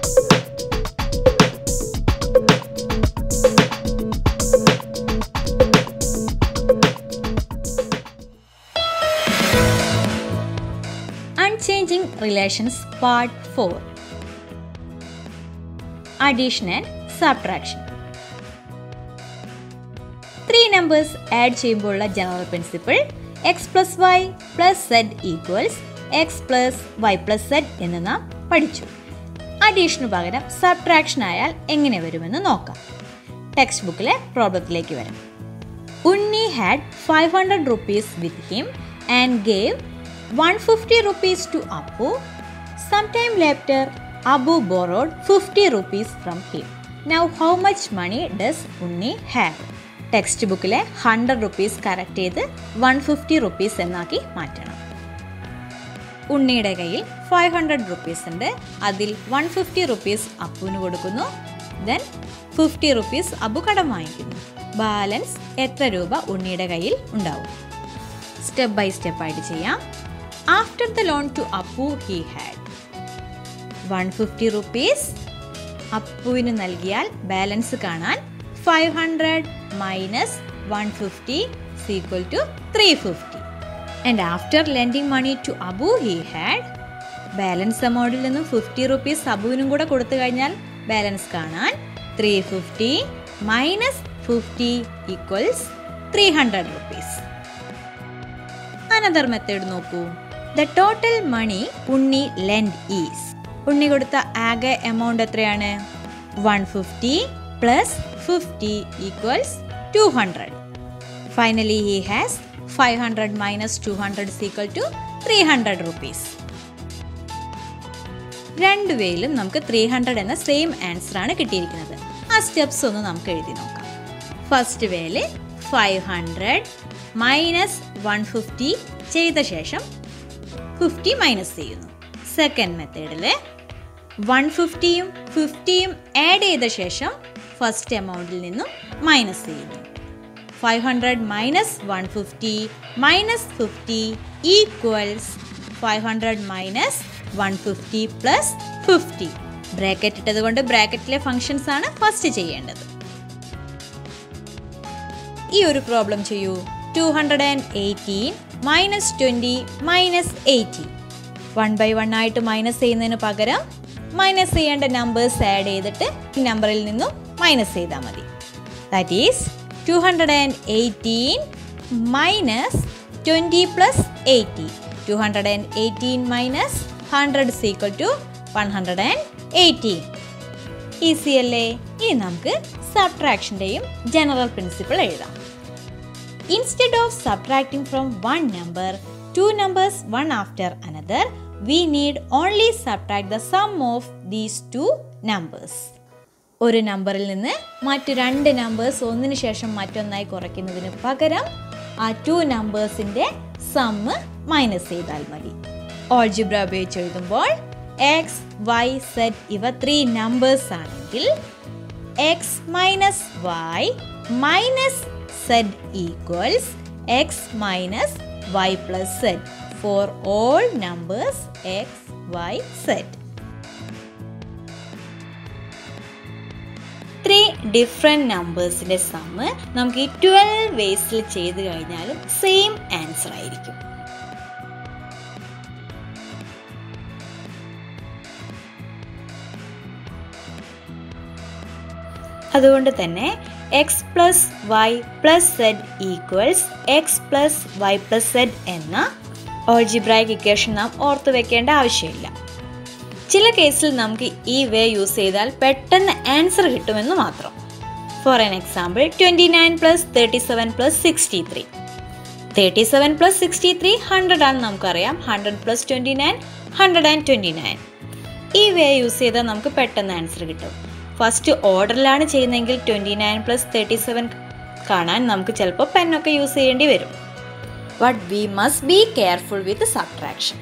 Unchanging Relations Part 4 Addition and Subtraction three numbers add ചെയ്യുമ്പോഴുള്ള general principle X plus Y plus Z equals X plus Y plus Z എന്ന് നാം പഠിച്ചു അഡീഷനു പകരം subtraction ആയാൽ എങ്ങനെ വരുമെന്ന് നോക്കാം ടെക്സ്റ്റ് ബുക്കിലെ പ്രോബ്ലത്തിലേക്ക് വരാം Unni had five hundred rupees with him and gave one fifty rupees to Appu some time later Abu borrowed fifty rupees from him now how much money does Unni have text ബുക്കിലെ ഹൺഡ്രഡ് റുപ്പീസ് കറക്റ്റ് ചെയ്ത് one fifty rupees എന്നാക്കി മാറ്റണം ഉണ്ണിയുടെ കയ്യിൽ five hundred rupees ഉണ്ട് അതിൽ one fifty rupees അപ്പുവിന് കൊടുക്കുന്നു then fifty rupees Abu കടം വാങ്ങിക്കുന്നു ബാലൻസ് എത്ര രൂപ ഉണ്ണിയുടെ കയ്യിൽ ഉണ്ടാവും സ്റ്റെപ്പ് ബൈ സ്റ്റെപ്പ് ആയിട്ട് ചെയ്യാം after the loan to Appu he had one fifty rupees അപ്പുവിന് നൽകിയാൽ ബാലൻസ് കാണാൻ five hundred minus one fifty is equal to three fifty and after lending money to Abu he had balance എമൗണ്ടിൽ നിന്നും ഫിഫ്റ്റി റുപ്പീസ് അബുവിനും കൂടെ കൊടുത്തു കഴിഞ്ഞാൽ ബാലൻസ് കാണാൻ three fifty minus fifty equals three hundred rupees another method നോക്കൂ the total money Unni lend is Unni കൊടുത്ത ആകെ എമൗണ്ട് എത്രയാണ് one fifty plus fifty equals two hundred finally he has five hundred minus two hundred equal to three hundred rupees രണ്ട് വേയിലും നമുക്ക് three hundred എന്ന same answer ആണ് കിട്ടിയിരിക്കുന്നത് ആ സ്റ്റെപ്സ് ഒന്ന് നമുക്ക് എഴുതി നോക്കാം ഫസ്റ്റ് വേയിൽ five hundred minus one fifty ചെയ്ത ശേഷം ഫിഫ്റ്റി മൈനസ് ചെയ്യുന്നു സെക്കൻഡ് മെത്തേഡിൽ വൺ ഫിഫ്റ്റിയും ഫിഫ്റ്റിയും ആഡ് ചെയ്ത ശേഷം ഫസ്റ്റ് എമൗണ്ടിൽ നിന്നും മൈനസ് ചെയ്യുന്നു five hundred minus one fifty minus fifty equals five hundred minus one fifty plus fifty bracket ഇട്ടത് കൊണ്ട് ബ്രാക്കറ്റിലെ ഫങ്ഷൻസ് ആണ് ഫസ്റ്റ് ചെയ്യേണ്ടത് ഈ ഒരു പ്രോബ്ലം ചെയ്യൂ two hundred and eighteen minus twenty minus eighteen one by one ആയിട്ട് minus ചെയ്യുന്നതിന് പകരം മൈനസ് ചെയ്യേണ്ട നമ്പേഴ്സ് ആഡ് ചെയ്തിട്ട് ഈ നമ്പറിൽ നിന്നും മൈനസ് ചെയ്താൽ മതി that is two hundred and eighteen minus twenty plus eighty two hundred and eighteen minus hundred is equal to one hundred and eighteen easy അല്ലേ ഇനി നമുക്ക് സബ്ട്രാക്ഷൻ്റെയും ജനറൽ പ്രിൻസിപ്പിൾ എഴുതാം instead of subtracting from one number two numbers one after another we need only subtract the sum of these two numbers ഒരു നമ്പറിൽ നിന്ന് മറ്റു രണ്ട് നമ്പേഴ്സ് ഒന്നിനു ശേഷം മറ്റൊന്നായി കുറയ്ക്കുന്നതിന് പകരം ആ ടു നമ്പേഴ്സിൻ്റെ സമ്മ് മൈനസ് ചെയ്താൽ മതി ഓൾജിബ്ര ഉപയോഗിച്ച് എഴുതുമ്പോൾ എക്സ് വൈ സെഡ് ഇവ ത്രീ നമ്പേഴ്സ് ആണെങ്കിൽ X minus Y minus Z equals X minus Y plus Z for all numbers X Y Z three different നമ്പേഴ്സിൻ്റെ സമ്മ് നമുക്ക് ഈ ട്വൽവ് വേസിൽ ചെയ്ത് കഴിഞ്ഞാലും സെയിം ആൻസർ ആയിരിക്കും അതുകൊണ്ട് തന്നെ X plus Y plus Z equals X plus Y plus Z എന്ന algebraic equation നാം ഓർത്തു വെക്കേണ്ട ആവശ്യമില്ല ചില കേസിൽ നമുക്ക് ഈ വേ യൂസ് ചെയ്താൽ പെട്ടെന്ന് ആൻസർ കിട്ടുമെന്ന് മാത്രം for an example twenty nine plus thirty seven plus sixty three thirty seven plus sixty three hundred ആണെന്ന് നമുക്കറിയാം hundred plus twenty nine hundred and twenty nine ഈ വേ യൂസ് ചെയ്താൽ നമുക്ക് പെട്ടെന്ന് ആൻസർ കിട്ടും ഫസ്റ്റ് ഓർഡറിലാണ് ചെയ്യുന്നതെങ്കിൽ twenty nine plus thirty seven കാണാൻ നമുക്ക് ചിലപ്പോൾ പെന്നൊക്കെ യൂസ് ചെയ്യേണ്ടി വരും but we must be careful with subtraction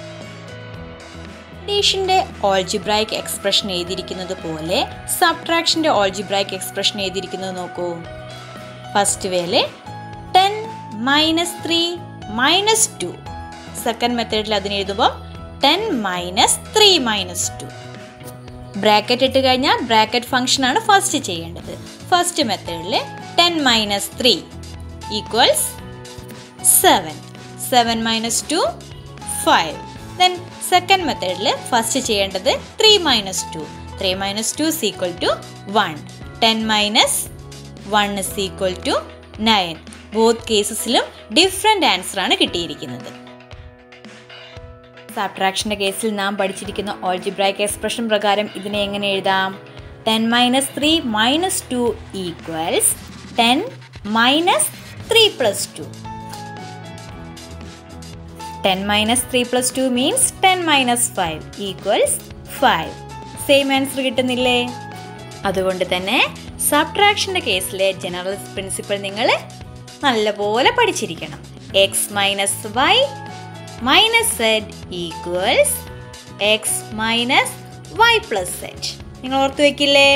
അഡീഷൻ്റെ ഓൾജിബ്രായിക് എക്സ്പ്രഷൻ എഴുതിയിരിക്കുന്നത് പോലെ സബ്ട്രാക്ഷൻ്റെ ഓൾജിബ്രായിക് എക്സ്പ്രഷൻ എഴുതിയിരിക്കുന്നത് നോക്കൂ ഫസ്റ്റ് വേല് ten minus three minus two second മെത്തേഡിൽ അതിന് എഴുതുമ്പോൾ ten minus three minus two bracket ഇട്ട് കഴിഞ്ഞാൽ ബ്രാക്കറ്റ് ഫംഗ്ഷനാണ് ഫസ്റ്റ് ചെയ്യേണ്ടത് ഫസ്റ്റ് മെത്തേഡിൽ ten minus three equals seven seven minus two five then second മെത്തേഡിൽ ഫസ്റ്റ് ചെയ്യേണ്ടത് three minus two three minus two is equal to one ten minus one is equal to nine both കേസസിലും different ആൻസറാണ് കിട്ടിയിരിക്കുന്നത് സബ്ട്രാക്ഷൻ്റെ കേസിൽ നാം പഠിച്ചിരിക്കുന്ന algebraic expression പ്രകാരം ഇതിനെ എങ്ങനെ എഴുതാം ten minus three minus two equals ten minus three plus two ten minus three plus two means ten minus five equals five same answer കിട്ടുന്നില്ലേ അതുകൊണ്ട് തന്നെ സബ്ട്രാക്ഷൻ്റെ കേസിലെ ജനറൽ പ്രിൻസിപ്പിൾ നിങ്ങൾ നല്ലപോലെ പഠിച്ചിരിക്കണം X minus Y minus Z equals X minus Y plus Z നിങ്ങൾ ഓർത്ത് വെക്കില്ലേ